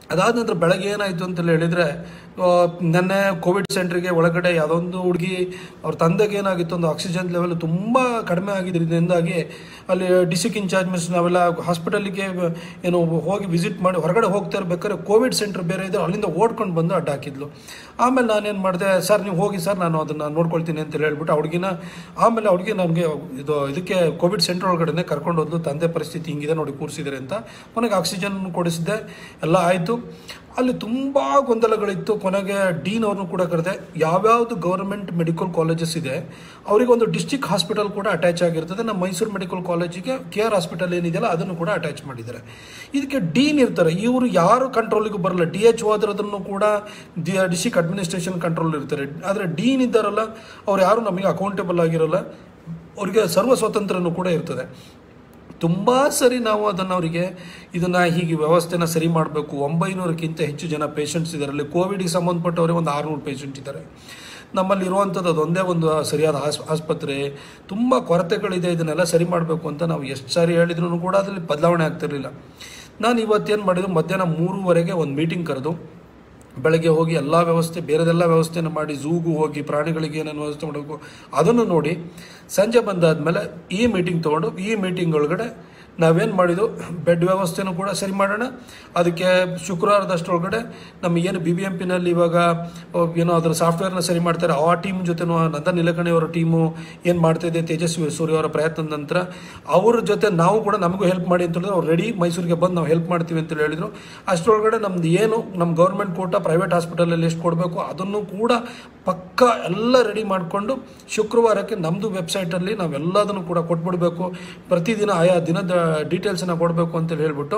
ಅದಾದ ನಂತರ ಬೆಳಗ್ಗೆ ಏನಾಯಿತು ಅಂತೇಳಿ ಹೇಳಿದರೆ ನೆನ್ನೆ ಕೋವಿಡ್ ಸೆಂಟ್ರಿಗೆ ಒಳಗಡೆ ಯಾವುದೊಂದು ಹುಡುಗಿ ಅವ್ರ ತಂದೆಗೆ ಏನಾಗಿತ್ತು ಒಂದು ಆಕ್ಸಿಜನ್ ಲೆವೆಲ್ ತುಂಬ ಕಡಿಮೆ ಆಗಿದ್ದರಿಂದಾಗಿ ಅಲ್ಲಿ ಡಿಸ್ಟಿಕ್ ಇನ್ಚಾರ್ಜ್ ಮಿಸ್ ನಾವೆಲ್ಲ ಹಾಸ್ಪಿಟಲಿಗೆ ಏನು ಹೋಗಿ ವಿಸಿಟ್ ಮಾಡಿ ಹೊರಗಡೆ ಹೋಗ್ತಾ ಇರ್ಬೇಕಾದ್ರೆ ಕೋವಿಡ್ ಸೆಂಟರ್ ಬೇರೆ ಇದೆ ಅಲ್ಲಿಂದ ಓಡ್ಕೊಂಡು ಬಂದು ಅಡ್ಡ ಹಾಕಿದ್ಲು ಆಮೇಲೆ ನಾನೇನು ಮಾಡಿದೆ ಸರ್ ನೀವು ಹೋಗಿ ಸರ್ ನಾನು ಅದನ್ನು ನೋಡ್ಕೊಳ್ತೀನಿ ಅಂತ ಹೇಳ್ಬಿಟ್ಟು ಆ ಹುಡುಗಿನ ಆಮೇಲೆ ಹುಡುಗಿ ನನಗೆ ಇದು ಇದಕ್ಕೆ ಕೋವಿಡ್ ಸೆಂಟರ್ ಒಳಗಡೆ ಕರ್ಕೊಂಡು ಹೋದ್ಲು ತಂದೆ ಪರಿಸ್ಥಿತಿ ಹಿಂಗಿದೆ ನೋಡಿ ಕೂರಿಸಿದ್ದಾರೆ ಅಂತ ಕೊನೆಗೆ ಆಕ್ಸಿಜನ್ ಕೊಡಿಸಿದ್ದೆ ಎಲ್ಲ ಆಯಿತು ಅಲ್ಲಿ ತುಂಬ ಗೊಂದಲಗಳಿತ್ತು ಕೊನೆಗೆ ಡೀನ್ ಅವ್ರನ್ನೂ ಕೂಡ ಕರೆದೆ ಯಾವ್ಯಾವುದು ಗೌರ್ಮೆಂಟ್ ಮೆಡಿಕಲ್ ಕಾಲೇಜಸ್ ಇದೆ ಅವರಿಗೆ ಒಂದು ಡಿಸ್ಟಿಕ್ ಹಾಸ್ಪಿಟಲ್ ಕೂಡ ಅಟ್ಯಾಚ್ ಆಗಿರ್ತದೆ ನಮ್ಮ ಮೈಸೂರು ಮೆಡಿಕಲ್ ಕಾಲೇಜಿಗೆ ಕೆ ಆರ್ ಹಾಸ್ಪಿಟಲ್ ಏನಿದೆಯಲ್ಲ ಅದನ್ನು ಕೂಡ ಅಟ್ಯಾಚ್ ಮಾಡಿದ್ದಾರೆ ಇದಕ್ಕೆ ಡೀನ್ ಇರ್ತಾರೆ ಇವರು ಯಾರು ಕಂಟ್ರೋಲಿಗೂ ಬರಲ್ಲ ಡಿ ಎಚ್ ಹೋದ್ರದನ್ನು ಕೂಡ ಡಿಸ್ಟಿಕ್ ಅಡ್ಮಿನಿಸ್ಟ್ರೇಷನ್ ಕಂಟ್ರೋಲ್ ಇರ್ತಾರೆ ಆದರೆ ಡೀನ್ ಇದ್ದಾರಲ್ಲ ಅವ್ರು ಯಾರು ನಮಗೆ ಅಕೌಂಟೇಬಲ್ ಆಗಿರಲ್ಲ ಅವರಿಗೆ ಸರ್ವ ಸ್ವಾತಂತ್ರ್ಯನೂ ಕೂಡ ಇರ್ತದೆ ತುಂಬ ಸರಿ ನಾವು ಅದನ್ನು ಅವರಿಗೆ ಇದನ್ನು ಹೀಗೆ ವ್ಯವಸ್ಥೆನ ಸರಿ ಮಾಡಬೇಕು ಒಂಬೈನೂರಕ್ಕಿಂತ ಹೆಚ್ಚು ಜನ ಪೇಷಂಟ್ಸ್ ಇದ್ದಾರೆ ಅಲ್ಲಿ ಕೋವಿಡ್ಗೆ ಸಂಬಂಧಪಟ್ಟವರೇ ಒಂದು ಆರುನೂರು ಪೇಷಂಟ್ ಇದ್ದಾರೆ ನಮ್ಮಲ್ಲಿ ಇರುವಂಥದ್ದು ಅದೊಂದೇ ಒಂದು ಸರಿಯಾದ ಆಸ್ ಆಸ್ಪತ್ರೆ ತುಂಬ ಕೊರತೆಗಳಿದೆ ಇದನ್ನೆಲ್ಲ ಸರಿ ಮಾಡಬೇಕು ಅಂತ ನಾವು ಎಷ್ಟು ಸಾರಿ ಹೇಳಿದ್ರು ಕೂಡ ಅದರಲ್ಲಿ ಬದಲಾವಣೆ ಆಗ್ತಿರಲಿಲ್ಲ ನಾನು ಇವತ್ತೇನು ಮಾಡಿದ್ರು ಮಧ್ಯಾಹ್ನ ಮೂರುವರೆಗೆ ಒಂದು ಮೀಟಿಂಗ್ ಕರೆದು ಬೆಳಗ್ಗೆ ಹೋಗಿ ಎಲ್ಲ ವ್ಯವಸ್ಥೆ ಬೇರೆದೆಲ್ಲ ವ್ಯವಸ್ಥೆನ ಮಾಡಿ ಝೂಗೂ ಹೋಗಿ ಪ್ರಾಣಿಗಳಿಗೆ ಏನೇನು ವ್ಯವಸ್ಥೆ ಮಾಡಬೇಕು ಅದನ್ನು ನೋಡಿ ಸಂಜೆ ಬಂದಾದಮೇಲೆ ಈ ಮೀಟಿಂಗ್ ತೊಗೊಂಡು ಈ ಮೀಟಿಂಗ್ ಒಳಗಡೆ ನಾವೇನು ಮಾಡಿದ್ದು ಬೆಡ್ ವ್ಯವಸ್ಥೆನೂ ಕೂಡ ಸರಿ ಮಾಡೋಣ ಅದಕ್ಕೆ ಶುಕ್ರವಾರದಷ್ಟರೊಳಗಡೆ ನಮ್ಮ ಏನು ಬಿ ಬಿ ಎಂ ಪಿನಲ್ಲಿ ಇವಾಗ ಅಹ್, ಏನೋ ಅದರ ಸಾಫ್ಟ್ವೇರ್ನ ಸರಿ ಮಾಡ್ತಾರೆ ಆ ಟೀಮ್ ಜೊತೆನೂ ನಂದನ್ ನಿಲಕಣಿ ಅವರ ಟೀಮು ಏನು ಮಾಡ್ತಾ ಇದೆ ತೇಜಸ್ವಿ ಸೂರ್ಯ ಅವರ ಪ್ರಯತ್ನದ ನಂತರ ಅವ್ರ ಜೊತೆ ನಾವು ಕೂಡ ನಮಗೂ ಹೆಲ್ಪ್ ಮಾಡಿ ಅಂತ ಹೇಳಿದ್ರು ಅವ್ರು ರೆಡಿ ಮೈಸೂರಿಗೆ ಬಂದು ನಾವು ಹೆಲ್ಪ್ ಮಾಡ್ತೀವಿ ಅಂತ ಹೇಳಿದ್ರು ಅಷ್ಟರೊಳಗಡೆ ನಮ್ದು ಏನು ನಮ್ಮ ಗೌರ್ಮೆಂಟ್ ಕೋಟ ಪ್ರೈವೇಟ್ ಹಾಸ್ಪಿಟಲಲ್ಲಿ ಎಷ್ಟು ಕೊಡಬೇಕು ಅದನ್ನು ಕೂಡ ಪಕ್ಕ ಎಲ್ಲ ರೆಡಿ ಮಾಡಿಕೊಂಡು ಶುಕ್ರವಾರಕ್ಕೆ ನಮ್ಮದು ವೆಬ್ಸೈಟಲ್ಲಿ ನಾವೆಲ್ಲದನ್ನು ಕೂಡ ಕೊಟ್ಬಿಡಬೇಕು ಪ್ರತಿದಿನ ಆಯಾ ದಿನದ ಡೀಟೇಲ್ಸನ್ನು ಕೊಡಬೇಕು ಅಂತೇಳಿ ಹೇಳ್ಬಿಟ್ಟು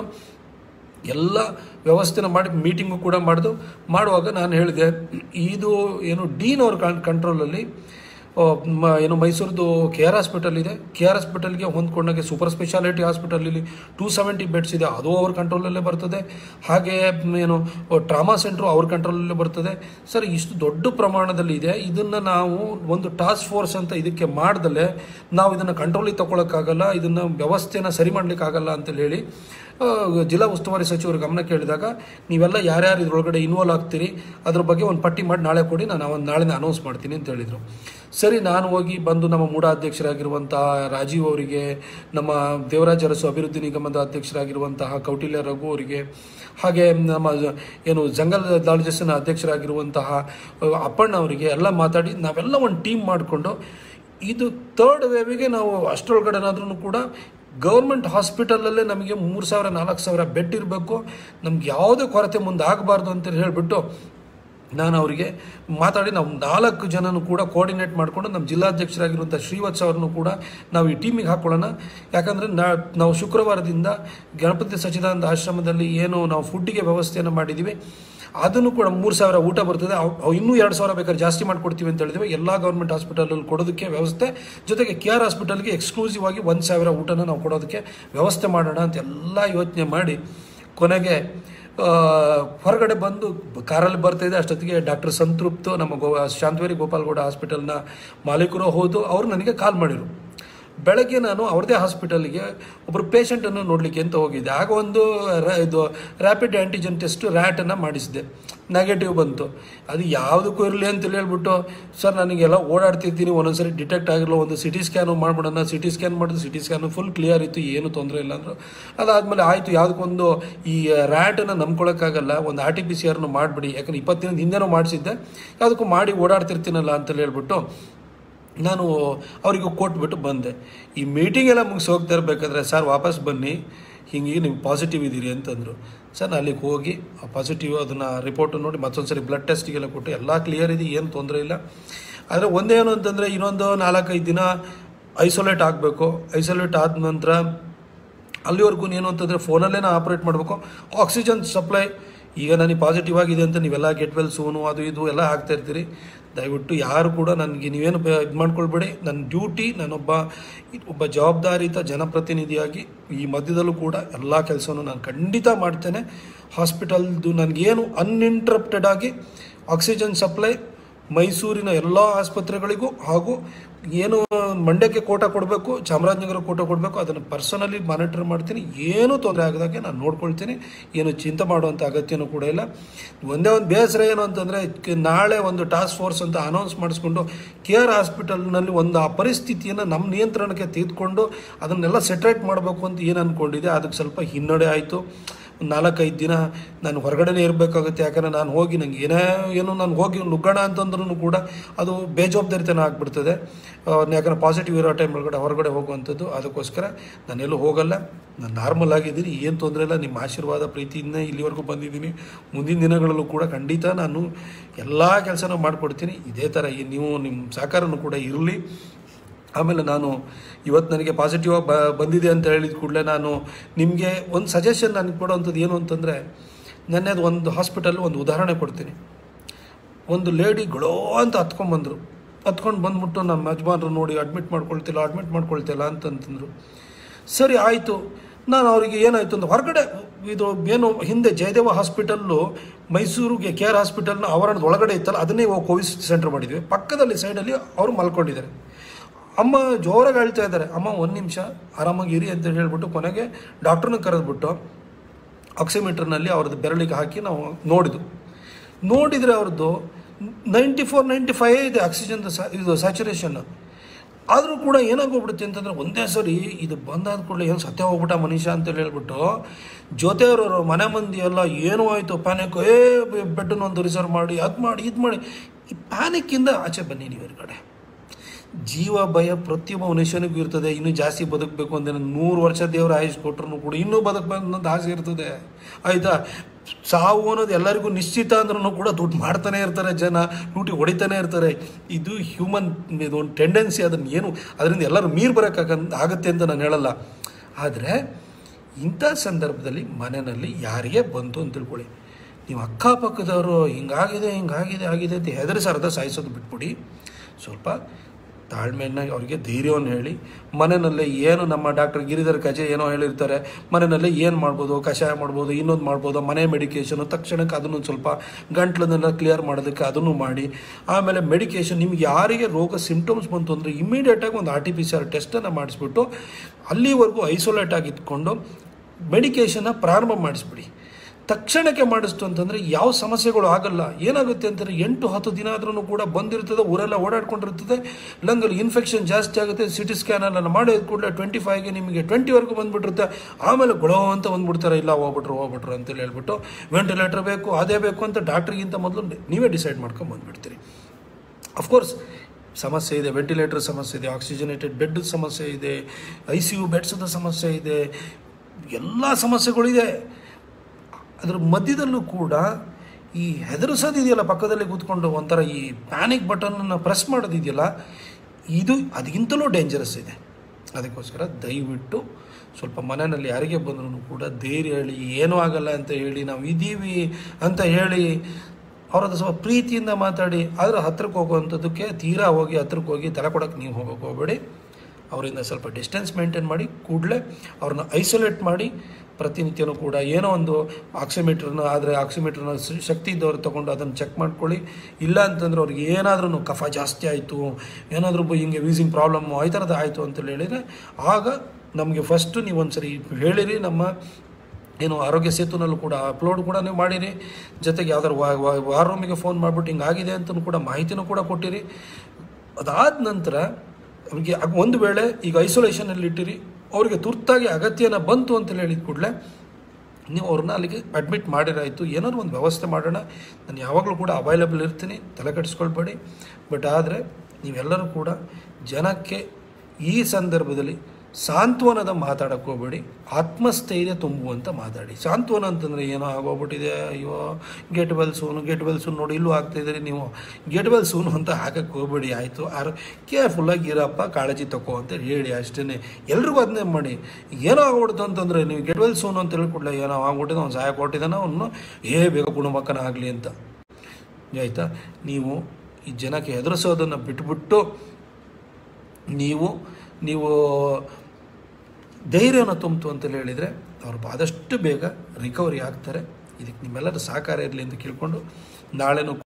ಎಲ್ಲ ವ್ಯವಸ್ಥೆನ ಮಾಡಿ ಮೀಟಿಂಗು ಕೂಡ ಮಾಡಿದು ಮಾಡುವಾಗ ನಾನು ಹೇಳಿದೆ ಇದು ಏನು ಡೀನ್ ಅವ್ರ ಕಂಟ್ರೋಲಲ್ಲಿ ಆ, ಮ- ಏನು ಮೈಸೂರದು ಕೆ ಆರ್ ಹಾಸ್ಪಿಟಲ್ ಇದೆ ಕೆ ಆರ್ ಹಾಸ್ಪಿಟಲ್ಗೆ ಹೊಂದ್ಕೊಂಡಾಗೆ ಸೂಪರ್ ಸ್ಪೆಷಾಲಿಟಿ ಹಾಸ್ಪಿಟಲಲ್ಲಿ ಟೂ ಸೆವೆಂಟಿ ಬೆಡ್ಸ್ ಇದೆ ಅದು ಅವ್ರ ಕಂಟ್ರೋಲಲ್ಲೇ ಬರ್ತದೆ ಹಾಗೆ ಮ್, ಏನು ಟ್ರಾಮಾ ಸೆಂಟ್ರು ಅವ್ರ ಕಂಟ್ರೋಲಲ್ಲೇ ಬರ್ತದೆ ಸರ್ ಇಷ್ಟು ದೊಡ್ಡ ಪ್ರಮಾಣದಲ್ಲಿ ಇದೆ ಇದನ್ನು ನಾವು ಒಂದು ಟಾಸ್ಕ್ ಫೋರ್ಸ್ ಅಂತ ಇದಕ್ಕೆ ಮಾಡ್ದಲೆ ನಾವು ಇದನ್ನು ಕಂಟ್ರೋಲಿಗೆ ತಗೊಳಕ್ಕಾಗಲ್ಲ ಇದನ್ನು ವ್ಯವಸ್ಥೆನ ಸರಿ ಮಾಡಲಿಕ್ಕಾಗಲ್ಲ ಅಂತೇಳಿ ಹೇಳಿ ಆ, ಜಿಲ್ಲಾ ಉಸ್ತುವಾರಿ ಸಚಿವರು ಗಮನ ಕೇಳಿದಾಗ ನೀವೆಲ್ಲ ಯಾರ್ಯಾರು ಇದ್ರೊಳಗಡೆ ಇನ್ವಾಲ್ವ್ ಆಗ್ತೀರಿ ಅದ್ರ ಬಗ್ಗೆ ಒಂದು ಪಟ್ಟಿ ಮಾಡಿ ನಾಳೆ ಕೊಡಿ ನಾನು ಒಂದು ನಾಳೆ ಅನೌನ್ಸ್ ಮಾಡ್ತೀನಿ ಅಂತ ಹೇಳಿದರು ಸರಿ ನಾನು ಹೋಗಿ ಬಂದು ನಮ್ಮ ಮೂಡ ಅಧ್ಯಕ್ಷರಾಗಿರುವಂತಹ ರಾಜೀವ್ ಅವರಿಗೆ ನಮ್ಮ ದೇವರಾಜ ಅರಸು ಅಭಿವೃದ್ಧಿ ನಿಗಮದ ಅಧ್ಯಕ್ಷರಾಗಿರುವಂತಹ ಕೌಟಿಲ್ಯ ರಘು ಅವರಿಗೆ ಹಾಗೆ ನಮ್ಮ ಏನು ಜಂಗಲ್ ದಾಳಜಸ್ಸಿನ ಅಧ್ಯಕ್ಷರಾಗಿರುವಂತಹ ಅಹ್, ಅಪ್ಪಣ್ಣ ಅವರಿಗೆ ಎಲ್ಲ ಮಾತಾಡಿ ನಾವೆಲ್ಲ ಒಂದು ಟೀಮ್ ಮಾಡಿಕೊಂಡು ಇದು ತರ್ಡ್ ವೇವಿಗೆ ನಾವು ಅಷ್ಟರೊಳಗಡೆನಾದ್ರೂ ಕೂಡ ಗೌರ್ಮೆಂಟ್ ಹಾಸ್ಪಿಟಲಲ್ಲೇ ನಮಗೆ ಮೂರು ಸಾವಿರ ನಾಲ್ಕು ಸಾವಿರ ಬೆಡ್ ಇರಬೇಕು ನಮ್ಗೆ ಯಾವುದೇ ಕೊರತೆ ಮುಂದೆ ಆಗಬಾರ್ದು ಅಂತ ಹೇಳ್ಬಿಟ್ಟು ನಾನು ಅವರಿಗೆ ಮಾತಾಡಿ ನಾವು ನಾಲ್ಕು ಜನನು ಕೂಡ ಕೋಆರ್ಡಿನೇಟ್ ಮಾಡಿಕೊಂಡು ನಮ್ಮ ಜಿಲ್ಲಾಧ್ಯಕ್ಷರಾಗಿರುವಂಥ ಶ್ರೀವತ್ಸ ಅವ್ರನ್ನು ಕೂಡ ನಾವು ಈ ಟೀಮಿಗೆ ಹಾಕೊಳ್ಳೋಣ ಯಾಕಂದರೆ ನಾ ನಾವು ಶುಕ್ರವಾರದಿಂದ ಗಣಪತಿ ಸಚ್ಚಿದಾನಂದ ಆಶ್ರಮದಲ್ಲಿ ಏನು ನಾವು ಫುಡ್ಡಿಗೆ ವ್ಯವಸ್ಥೆಯನ್ನು ಮಾಡಿದ್ದೀವಿ ಅದನ್ನು ಕೂಡ ಮೂರು ಸಾವಿರ ಊಟ ಬರ್ತದೆ ಅವ್ ಅವ್ ಇನ್ನೂ ಎರಡು ಸಾವಿರ ಬೇಕಾದ್ರೆ ಜಾಸ್ತಿ ಮಾಡಿಕೊಡ್ತೀವಿ ಅಂತ ಹೇಳಿದ್ವಿ ಎಲ್ಲ ಗೌರ್ಮೆಂಟ್ ಹಾಸ್ಪಿಟಲಲ್ಲಿ ಕೊಡೋದಕ್ಕೆ ವ್ಯವಸ್ಥೆ ಜೊತೆಗೆ ಕೆ ಆರ್ ಹಾಸ್ಪಿಟಲ್ಗೆ ಎಕ್ಸ್ಕ್ಲೂಸಿವ್ ಆಗಿ ಒಂದು ಸಾವಿರ ಊಟನ ನಾವು ಕೊಡೋದಕ್ಕೆ ವ್ಯವಸ್ಥೆ ಮಾಡೋಣ ಅಂತ ಎಲ್ಲ ಯೋಚನೆ ಮಾಡಿ ಕೊನೆಗೆ ಆ, ಹೊರಗಡೆ ಬಂದು ಕಾರಲ್ಲಿ ಬರ್ತಾಯಿದೆ ಅಷ್ಟೊತ್ತಿಗೆ ಡಾಕ್ಟರ್ ಸಂತೃಪ್ತು ನಮ್ಮ ಗೋ ಶಾಂತವೇರಿ ಗೋಪಾಲ್ಗೌಡ ಹಾಸ್ಪಿಟಲ್ನ ಮಾಲೀಕರು ಹೋದು ಅವರು ನನಗೆ ಕಾಲ್ ಮಾಡಿದರು ಬೆಳಗ್ಗೆ ನಾನು ಅವ್ರದ್ದೇ ಹಾಸ್ಪಿಟಲ್ಗೆ ಒಬ್ಬರು ಪೇಷಂಟನ್ನು ನೋಡಲಿಕ್ಕೆ ಅಂತ ಹೋಗಿದ್ದೆ ಆಗ ಒಂದು ರ- ಇದು ರ್ಯಾಪಿಡ್ ಆ್ಯಂಟಿಜನ್ ಟೆಸ್ಟ್ ರ್ಯಾಟನ್ನು ಮಾಡಿಸಿದೆ ನೆಗೆಟಿವ್ ಬಂತು ಅದು ಯಾವುದಕ್ಕೂ ಇರಲಿ ಅಂತ ಹೇಳ್ಬಿಟ್ಟು ಸರ್ ನನಗೆಲ್ಲ ಓಡಾಡ್ತಿರ್ತೀನಿ ಒಂದೊಂದ್ಸರಿ ಡಿಟೆಕ್ಟ್ ಆಗಿರಲ್ಲ ಒಂದು ಸಿ ಟಿ ಸ್ಕ್ಯಾನು ಮಾಡ್ಬಿಡೋಣ ಸಿ ಟಿ ಸ್ಕ್ಯಾನ್ ಮಾಡಿದ್ರು C T scan full clear ಇತ್ತು ಏನು ತೊಂದರೆ ಇಲ್ಲ ಅಂದರು ಅದಾದಮೇಲೆ ಆಯಿತು ಯಾವುದಕ್ಕೊಂದು ಈ ರ್ಯಾಟನ್ನು ನಂಬ್ಕೊಳಕ್ಕಾಗಲ್ಲ ಒಂದು ಆರ್ ಟಿ ಪಿ ಸಿ ಆರ್ನು ಮಾಡಿಬಿಡಿ ಯಾಕಂದ್ರೆ ಇಪ್ಪತ್ತು ದಿನದ ಹಿಂದೆನೂ ಮಾಡಿಸಿದ್ದೆ ಯಾವುದಕ್ಕೂ ಮಾಡಿ ಓಡಾಡ್ತಿರ್ತೀನಲ್ಲ ಅಂತೇಳಿ ಹೇಳ್ಬಿಟ್ಟು ನಾನು ಅವರಿಗೆ ಕೊಟ್ಬಿಟ್ಟು ಬಂದೆ ಈ ಮೀಟಿಂಗ್ ಎಲ್ಲ ಮುಗಿಸಿ ಹೋಗ್ತಾ ಇರಬೇಕಾದ್ರೆ ಸರ್ ವಾಪಸ್ ಬನ್ನಿ ಹಿಂಗೆ ನೀವು ಪಾಸಿಟಿವ್ ಇದ್ದೀರಿ ಅಂತಂದರು ಸರ್ ನಾನು ಅಲ್ಲಿಗೆ ಹೋಗಿ ಆ ಪಾಸಿಟಿವ್ ಅದನ್ನು ರಿಪೋರ್ಟು ನೋಡಿ ಮತ್ತೊಂದು ಸರಿ ಬ್ಲಡ್ ಟೆಸ್ಟಿಗೆಲ್ಲ ಕೊಟ್ಟು ಎಲ್ಲ ಕ್ಲಿಯರ್ ಇದೆ ಏನು ತೊಂದರೆ ಇಲ್ಲ ಆದರೆ ಒಂದೇನು ಅಂತಂದರೆ ಇನ್ನೊಂದು ನಾಲ್ಕೈದು ದಿನ ಐಸೋಲೇಟ್ ಆಗಬೇಕು ಐಸೋಲೇಟ್ ಆದ ನಂತರ ಅಲ್ಲಿವರೆಗೂ ಏನು ಅಂತಂದರೆ ಫೋನಲ್ಲೇ ನಾವು ಆಪ್ರೇಟ್ ಮಾಡಬೇಕು ಆಕ್ಸಿಜನ್ ಸಪ್ಲೈ ಈಗ ನನಗೆ ಪಾಸಿಟಿವ್ ಆಗಿದೆ ಅಂತ ನೀವೆಲ್ಲ ಗೆಟ್ ವೆಲ್ ಸೂನು ಅದು ಇದು ಎಲ್ಲ ಆಗ್ತಾ ಇರ್ತೀರಿ ದಯವಿಟ್ಟು ಯಾರು ಕೂಡ ನನಗೆ ನೀವೇನು ಇದು ಮಾಡ್ಕೊಳ್ಬೇಡಿ ನನ್ನ ಡ್ಯೂಟಿ ನಾನೊಬ್ಬ ಒಬ್ಬ ಜವಾಬ್ದಾರಿತ ಜನಪ್ರತಿನಿಧಿಯಾಗಿ ಈ ಮಧ್ಯದಲ್ಲೂ ಕೂಡ ಎಲ್ಲ ಕೆಲಸವನ್ನು ನಾನು ಖಂಡಿತ ಮಾಡ್ತೇನೆ ಹಾಸ್ಪಿಟಲ್ದು ನನಗೇನು ಅನ್ಇಂಟ್ರಪ್ಟೆಡ್ ಆಗಿ ಆಕ್ಸಿಜನ್ ಸಪ್ಲೈ ಮೈಸೂರಿನ ಎಲ್ಲ ಆಸ್ಪತ್ರೆಗಳಿಗೂ ಹಾಗೂ ಏನು ಮಂಡ್ಯಕ್ಕೆ ಕೋಟ ಕೊಡಬೇಕು ಚಾಮರಾಜನಗರ ಕೋಟ ಕೊಡಬೇಕು ಅದನ್ನು ಪರ್ಸನಲಿ ಮಾನಿಟರ್ ಮಾಡ್ತೀನಿ ಏನೂ ತೊಂದರೆ ಆಗದಾಗೆ ನಾನು ನೋಡ್ಕೊಳ್ತೀನಿ ಏನು ಚಿಂತೆ ಮಾಡುವಂಥ ಅಗತ್ಯನೂ ಕೂಡ ಇಲ್ಲ ಒಂದೇ ಒಂದು ಬೇಸರ ಏನು ಅಂತಂದರೆ ನಾಳೆ ಒಂದು ಟಾಸ್ಕ್ ಫೋರ್ಸ್ ಅಂತ ಅನೌನ್ಸ್ ಮಾಡಿಸ್ಕೊಂಡು ಕೆ ಆರ್ ಹಾಸ್ಪಿಟಲ್ನಲ್ಲಿ ಒಂದು ಆ ಪರಿಸ್ಥಿತಿಯನ್ನು ನಮ್ಮ ನಿಯಂತ್ರಣಕ್ಕೆ ತೆಗೆದುಕೊಂಡು ಅದನ್ನೆಲ್ಲ ಸೆಟ್ರೇಟ್ ಮಾಡಬೇಕು ಅಂತ ಏನು ಅಂದ್ಕೊಂಡಿದೆ ಅದಕ್ಕೆ ಸ್ವಲ್ಪ ಹಿನ್ನಡೆ ಆಯಿತು ಒಂದು ನಾಲ್ಕೈದು ದಿನ ನಾನು ಹೊರಗಡೆನೇ ಇರಬೇಕಾಗುತ್ತೆ ಯಾಕಂದರೆ ನಾನು ಹೋಗಿ ನಂಗೆ ಏನೇ ಏನೋ ನಾನು ಹೋಗಿ ನುಗ್ಗೋಣ ಅಂತಂದ್ರೂ ಕೂಡ ಅದು ಬೇಜವಾಬ್ದಾರಿತನ ಆಗಿಬಿಡ್ತದೆ ಆ, ಯಾಕಂದರೆ ಪಾಸಿಟಿವ್ ಇರೋ ಟೈಮ್ ಒಳಗಡೆ ಹೊರಗಡೆ ಹೋಗುವಂಥದ್ದು ಅದಕ್ಕೋಸ್ಕರ ನಾನೆಲ್ಲೂ ಹೋಗಲ್ಲ ನಾನು ನಾರ್ಮಲ್ ಆಗಿದ್ದೀನಿ ಏನು ತೊಂದರೆ ಇಲ್ಲ ನಿಮ್ಮ ಆಶೀರ್ವಾದ ಪ್ರೀತಿಯಿಂದ ಇಲ್ಲಿವರೆಗೂ ಬಂದಿದ್ದೀನಿ ಮುಂದಿನ ದಿನಗಳಲ್ಲೂ ಕೂಡ ಖಂಡಿತ ನಾನು ಎಲ್ಲ ಕೆಲಸನೂ ಮಾಡಿಕೊಡ್ತೀನಿ ಇದೇ ಥರ ಈ ನೀವು ನಿಮ್ಮ ಸಹಕಾರನೂ ಕೂಡ ಇರಲಿ ಆಮೇಲೆ ನಾನು ಇವತ್ತು ನನಗೆ ಪಾಸಿಟಿವ್ ಆಗಿ ಬ ಬಂದಿದೆ ಅಂತ ಹೇಳಿದ ಕೂಡಲೇ ನಾನು ನಿಮಗೆ ಒಂದು ಸಜೆಷನ್ ನನಗೆ ಕೊಡೋವಂಥದ್ದು ಏನು ಅಂತಂದರೆ ನೆನ್ನೆ ಅದು ಒಂದು ಹಾಸ್ಪಿಟಲ್ ಒಂದು ಉದಾಹರಣೆ ಕೊಡ್ತೀನಿ ಒಂದು ಲೇಡಿ ಗೊಳೋ ಅಂತ ಹತ್ಕೊಂಡ್ಬಂದರು ಹತ್ಕೊಂಡು ಬಂದ್ಬಿಟ್ಟು ನಮ್ಮ ಯಜಮಾನ್ರು ನೋಡಿ ಅಡ್ಮಿಟ್ ಮಾಡ್ಕೊಳ್ತಿಲ್ಲ ಅಡ್ಮಿಟ್ ಮಾಡ್ಕೊಳ್ತಿಲ್ಲ ಅಂತಂತಂದರು ಸರಿ ಆಯಿತು ನಾನು ಅವರಿಗೆ ಏನಾಯಿತು ಅಂತ ಹೊರಗಡೆ ಇದು ಏನು ಹಿಂದೆ ಜಯದೇವ ಹಾಸ್ಪಿಟಲ್ಲು ಮೈಸೂರಿಗೆ ಕೆ ಆರ್ ಹಾಸ್ಪಿಟಲ್ನ ಆವರಣದ ಒಳಗಡೆ ಇತ್ತಲ್ಲ ಅದನ್ನೇ ಇವಾಗ ಕೋವಿಡ್ ಸೆಂಟರ್ ಮಾಡಿದ್ವಿ ಪಕ್ಕದಲ್ಲಿ ಸೈಡಲ್ಲಿ ಅವರು ಮಲ್ಕೊಂಡಿದ್ದಾರೆ ಅಮ್ಮ ಜೋರಾಗಿ ಹೇಳ್ತಾ ಇದ್ದಾರೆ ಅಮ್ಮ ಒಂದು ನಿಮಿಷ ಆರಾಮಾಗಿ ಇರಿ ಅಂತ ಹೇಳ್ಬಿಟ್ಟು ಕೊನೆಗೆ ಡಾಕ್ಟ್ರನ್ನ ಕರೆದ್ಬಿಟ್ಟು ಆಕ್ಸಿಮೀಟರ್ನಲ್ಲಿ ಅವ್ರದ್ದು ಬೆರಳಿಗೆ ಹಾಕಿ ನಾವು ನೋಡಿದ್ವು ನೋಡಿದರೆ ಅವ್ರದ್ದು ನೈಂಟಿ ಫೋರ್ ನೈಂಟಿ ಫೈವ್ ಇದೆ ಆಕ್ಸಿಜನ್ ಇದು ಸ್ಯಾಚುರೇಷನ್ ಆದರೂ ಕೂಡ ಏನಾಗೋಗ್ಬಿಡುತ್ತೆ ಅಂತಂದರೆ ಒಂದೇ ಸರಿ ಇದು ಬಂದಾದ ಕೂಡಲೇ ಏನು ಸತ್ಯ ಹೋಗ್ಬಿಟ್ಟ ಮನುಷ್ಯ ಅಂತ ಹೇಳ್ಬಿಟ್ಟು ಜೊತೆಯವರು ಮನೆ ಮಂದಿ ಎಲ್ಲ ಏನೋ ಆಯಿತು ಪ್ಯಾನಿಕ್ ಏ ಬೆಡ್ಡನ್ನು ಒಂದು ರಿಸರ್ವ್ ಮಾಡಿ ಅದು ಮಾಡಿ ಇದು ಮಾಡಿ ಈ ಪ್ಯಾನಿಕ್ಕಿಂದ ಆಚೆ ಬನ್ನಿ ನೀವು ಹೊರಗಡೆ ಜೀವ ಭಯ ಪ್ರತಿಯೊಬ್ಬ ಮನುಷ್ಯನಿಗೂ ಇರ್ತದೆ ಇನ್ನೂ ಜಾಸ್ತಿ ಬದುಕಬೇಕು ಅಂದರೆ ನೂರು ವರ್ಷ ದೇವರ ಆಯುಷ್ ಕೊಟ್ಟರು ಕೂಡ ಇನ್ನೂ ಬದುಕಬೇಕು ಅನ್ನೋದು ಆಸೆ ಇರ್ತದೆ ಆಯಿತಾ ಸಾವು ಅನ್ನೋದು ಎಲ್ಲರಿಗೂ ನಿಶ್ಚಿತ ಅಂದ್ರೂ ಕೂಡ ದುಡ್ಡು ಮಾಡ್ತಾನೆ ಇರ್ತಾರೆ ಜನ ಲೂಟಿ ಹೊಡಿತಾನೆ ಇರ್ತಾರೆ ಇದು ಹ್ಯೂಮನ್ ಇದು ಒಂದು ಟೆಂಡೆನ್ಸಿ ಅದನ್ನು ಏನು ಅದರಿಂದ ಎಲ್ಲರೂ ಮೀರ್ ಬರೋಕ್ಕಾಗ ಆಗುತ್ತೆ ಅಂತ ನಾನು ಹೇಳಲ್ಲ ಆದರೆ ಇಂಥ ಸಂದರ್ಭದಲ್ಲಿ ಮನೆಯಲ್ಲಿ ಯಾರಿಗೆ ಬಂತು ಅಂತ ತಿಳ್ಕೊಳ್ಳಿ ನೀವು ಅಕ್ಕಪಕ್ಕದವರು ಹಿಂಗಾಗಿದೆ ಹಿಂಗಾಗಿದೆ ಆಗಿದೆ ಅಂತ ಹೆದರಿಸಿ ಅರ್ಧ ಸಾಯಿಸೋದು ಬಿಟ್ಬಿಡಿ ಸ್ವಲ್ಪ ತಾಳ್ಮೆಯನ್ನು ಅವರಿಗೆ ಧೈರ್ಯವನ್ನು ಹೇಳಿ ಮನೆಯಲ್ಲೇ ಏನು ನಮ್ಮ ಡಾಕ್ಟರ್ ಗಿರಿಧರ್ ಕಜೆ ಏನೋ ಹೇಳಿರ್ತಾರೆ ಮನೆಯಲ್ಲೇ ಏನು ಮಾಡ್ಬೋದು ಕಷಾಯ ಮಾಡ್ಬೋದು ಇನ್ನೊಂದು ಮಾಡ್ಬೋದು ಮನೆ ಮೆಡಿಕೇಷನು ತಕ್ಷಣಕ್ಕೆ ಅದನ್ನು ಸ್ವಲ್ಪ ಗಂಟ್ಲನ್ನೆಲ್ಲ ಕ್ಲಿಯರ್ ಮಾಡೋದಕ್ಕೆ ಅದನ್ನು ಮಾಡಿ ಆಮೇಲೆ ಮೆಡಿಕೇಷನ್ ನಿಮ್ಗೆ ಯಾರಿಗೆ ರೋಗ ಸಿಂಪ್ಟಮ್ಸ್ ಬಂತು ಅಂದರೆ ಇಮಿಡಿಯೇಟಾಗಿ ಒಂದು R T P C R ಟೆಸ್ಟನ್ನು ಮಾಡಿಸ್ಬಿಟ್ಟು ಅಲ್ಲಿವರೆಗೂ ಐಸೋಲೇಟ್ ಆಗಿ ಇಟ್ಕೊಂಡು ಮೆಡಿಕೇಷನ್ನ ಪ್ರಾರಂಭ ಮಾಡಿಸ್ಬಿಡಿ ತಕ್ಷಣಕ್ಕೆ ಮಾಡಿಸ್ತು ಅಂತಂದರೆ ಯಾವ ಸಮಸ್ಯೆಗಳು ಆಗಲ್ಲ ಏನಾಗುತ್ತೆ ಅಂತಂದರೆ ಎಂಟು ಹತ್ತು ದಿನ ಆದ್ರೂ ಕೂಡ ಬಂದಿರ್ತದೆ ಊರೆಲ್ಲ ಓಡಾಡ್ಕೊಂಡಿರ್ತದೆ ಲಂಗಲ್ಲಿ ಇನ್ಫೆಕ್ಷನ್ ಜಾಸ್ತಿ ಆಗುತ್ತೆ ಸಿಟಿ ಸ್ಕ್ಯಾನೆಲ್ಲ ಮಾಡಿದ ಕೂಡಲೇ ಟ್ವೆಂಟಿ ಫೈವ್ಗೆ ನಿಮಗೆ ಟ್ವೆಂಟಿವರೆಗೂ ಬಂದುಬಿಟ್ಟಿರುತ್ತೆ ಆಮೇಲೆ ಗೊಳೋ ಅಂತ ಬಂದ್ಬಿಡ್ತಾರೆ ಇಲ್ಲ ಹೋಗ್ಬಿಟ್ರು ಹೋಗ್ಬಿಟ್ರು ಅಂತೇಳಿ ಹೇಳ್ಬಿಟ್ಟು ವೆಂಟಿಲೇಟರ್ ಬೇಕು ಅದೇ ಬೇಕು ಅಂತ ಡಾಕ್ಟ್ರಿಗಿಂತ ಮೊದಲು ನೀವೇ ಡಿಸೈಡ್ ಮಾಡ್ಕೊಂಡು ಬಂದುಬಿಡ್ತೀರಿ ಅಫ್ಕೋರ್ಸ್ ಸಮಸ್ಯೆ ಇದೆ ವೆಂಟಿಲೇಟರ್ ಸಮಸ್ಯೆ ಇದೆ ಆಕ್ಸಿಜನೇಟೆಡ್ ಬೆಡ್ ಸಮಸ್ಯೆ ಇದೆ ಐ ಸಿ ಯು ಬೆಡ್ಸದ ಸಮಸ್ಯೆ ಇದೆ ಎಲ್ಲ ಸಮಸ್ಯೆಗಳಿದೆ ಅದರ ಮಧ್ಯದಲ್ಲೂ ಕೂಡ ಈ ಹೆದರಿಸೋದಿದೆಯಲ್ಲ ಪಕ್ಕದಲ್ಲಿ ಕೂತ್ಕೊಂಡು ಒಂಥರ ಈ ಪ್ಯಾನಿಕ್ ಬಟನನ್ನು ಪ್ರೆಸ್ ಮಾಡೋದಿದೆಯಲ್ಲ ಇದು ಅದಕ್ಕಿಂತಲೂ ಡೇಂಜರಸ್ ಇದೆ ಅದಕ್ಕೋಸ್ಕರ ದಯವಿಟ್ಟು ಸ್ವಲ್ಪ ಮನೆಯಲ್ಲಿ ಯಾರಿಗೆ ಬಂದರೂ ಕೂಡ ಧೈರ್ಯ ಹೇಳಿ ಏನೂ ಆಗಲ್ಲ ಅಂತ ಹೇಳಿ ನಾವು ಇದ್ದೀವಿ ಅಂತ ಹೇಳಿ ಅವ್ರದ್ದು ಸ್ವಲ್ಪ ಪ್ರೀತಿಯಿಂದ ಮಾತಾಡಿ ಆದರೆ ಹತ್ರಕ್ಕೆ ಹೋಗುವಂಥದ್ದಕ್ಕೆ ತೀರಾ ಹೋಗಿ ಹತ್ರಕ್ಕೆ ಹೋಗಿ ತಲೆ ಕೊಡೋಕ್ಕೆ ನೀವು ಹೋಗೋಕೆ ಹೋಗಬೇಡಿ ಅವರಿಂದ ಸ್ವಲ್ಪ ಡಿಸ್ಟೆನ್ಸ್ ಮೇಂಟೈನ್ ಮಾಡಿ ಕೂಡಲೇ ಅವ್ರನ್ನ ಐಸೋಲೇಟ್ ಮಾಡಿ ಪ್ರತಿನಿತ್ಯನೂ ಕೂಡ ಏನೋ ಒಂದು ಆಕ್ಸಿಮೀಟ್ರನ್ನ ಆದರೆ ಆಕ್ಸಿಮೀಟ್ರನ್ನ ಸ- ಶಕ್ತಿ ಇದ್ದವ್ರು ತೊಗೊಂಡು ಅದನ್ನು ಚೆಕ್ ಮಾಡ್ಕೊಳ್ಳಿ ಇಲ್ಲ ಅಂತಂದ್ರೆ ಅವ್ರಿಗೆ ಏನಾದ್ರೂ ಕಫ ಜಾಸ್ತಿ ಆಯಿತು ಏನಾದರೂ ಹಿಂಗೆ ವೀಸಿಂಗ್ ಪ್ರಾಬ್ಲಮ್ಮು ಈ ಥರದ್ದು ಆಯಿತು ಅಂತೇಳಿ ಹೇಳಿದರೆ ಆಗ ನಮಗೆ ಫಸ್ಟು ನೀವು ಒಂದ್ಸರಿ ಹೇಳಿರಿ ನಮ್ಮ ಏನು ಆರೋಗ್ಯ ಸೇತುನಲ್ಲೂ ಕೂಡ ಅಪ್ಲೋಡ್ ಕೂಡ ನೀವು ಮಾಡಿರಿ ಜೊತೆಗೆ ಯಾವ್ದಾದ್ರು ವಾರ್ ರೂಮಿಗೆ ಫೋನ್ ಮಾಡಿಬಿಟ್ಟು ಹಿಂಗಾಗಿದೆ ಅಂತಲೂ ಕೂಡ ಮಾಹಿತಿನೂ ಕೂಡ ಕೊಟ್ಟಿರಿ ಅದಾದ ನಂತರ ಅವ್ರಿಗೆ ಅಗ್- ಒಂದು ವೇಳೆ ಈಗ ಐಸೋಲೇಷನಲ್ಲಿ ಇಟ್ಟಿರಿ ಅವರಿಗೆ ತುರ್ತಾಗಿ ಅಗತ್ಯನ ಬಂತು ಅಂತೇಳಿ ಹೇಳಿದ ಕೂಡಲೇ ನೀವು ಅವ್ರನ್ನ ಅಲ್ಲಿಗೆ ಅಡ್ಮಿಟ್ ಮಾಡಿರಾಯಿತು ಏನಾದ್ರು ಒಂದು ವ್ಯವಸ್ಥೆ ಮಾಡೋಣ ನಾನು ಯಾವಾಗಲೂ ಕೂಡ ಅವೈಲಬಲ್ ಇರ್ತೀನಿ ತಲೆ ಕೆಡಿಸ್ಕೊಳ್ಬೇಡಿ ಬಟ್ ಆದರೆ ನೀವೆಲ್ಲರೂ ಕೂಡ ಜನಕ್ಕೆ ಈ ಸಂದರ್ಭದಲ್ಲಿ ಸಾಂತ್ವನದ ಮಾತಾಡಕ್ಕೆ ಹೋಗ್ಬೇಡಿ ಆತ್ಮಸ್ಥೈರ್ಯ ತುಂಬುವಂತ ಮಾತಾಡಿ ಸಾಂತ್ವನ ಅಂತಂದರೆ ಏನೋ ಆಗೋಗ್ಬಿಟ್ಟಿದೆ ಅಯ್ಯೋ get well soon get well soon ನೋಡಿ ಇಲ್ಲೂ ಆಗ್ತಾಯಿದ್ದೀರಿ ನೀವು ಗೆಟ್ ವೆಲ್ ಸೂನು ಅಂತ ಹಾಕಕ್ಕೆ ಹೋಗ್ಬೇಡಿ ಆಯಿತು ಆರು ಕೇರ್ಫುಲ್ಲಾಗಿ ಇರಪ್ಪ ಕಾಳಜಿ ತಗೋ ಅಂತ ಹೇಳಿ ಅಷ್ಟೇ ಎಲ್ರಿಗೂ ಅದನ್ನೇ ಮಾಡಿ ಏನೋ ಆಗ್ಬಿಡ್ತು ಅಂತಂದರೆ ನೀವು ಗೆಟ್ ವೆಲ್ ಸೂನು ಅಂತ ಹೇಳ್ಕೊಡ್ಲ ಏನೋ ಆಗ್ಬಿಟ್ಟಿದೆ ಅವ್ನು ಸಹಾಯ ಕೊಟ್ಟಿದ್ದಾನೆ ಅವನು ಏ ಬೇಗ ಗುಣಮಕ್ಕನ ಆಗಲಿ ಅಂತ ಆಯಿತಾ ನೀವು ಈ ಜನಕ್ಕೆ ಹೆದರಿಸೋದನ್ನು ಬಿಟ್ಬಿಟ್ಟು ನೀವು ನೀವು ಧೈರ್ಯವನ್ನು ತುಂಬಿತು ಅಂತೇಳಿ ಹೇಳಿದರೆ ಅವರು ಆದಷ್ಟು ಬೇಗ ರಿಕವರಿ ಆಗ್ತಾರೆ ಇದಕ್ಕೆ ನಿಮ್ಮೆಲ್ಲರ ಸಹಕಾರ ಇರಲಿ ಅಂತ ಕೇಳಿಕೊಂಡು ನಾಳೆನೂ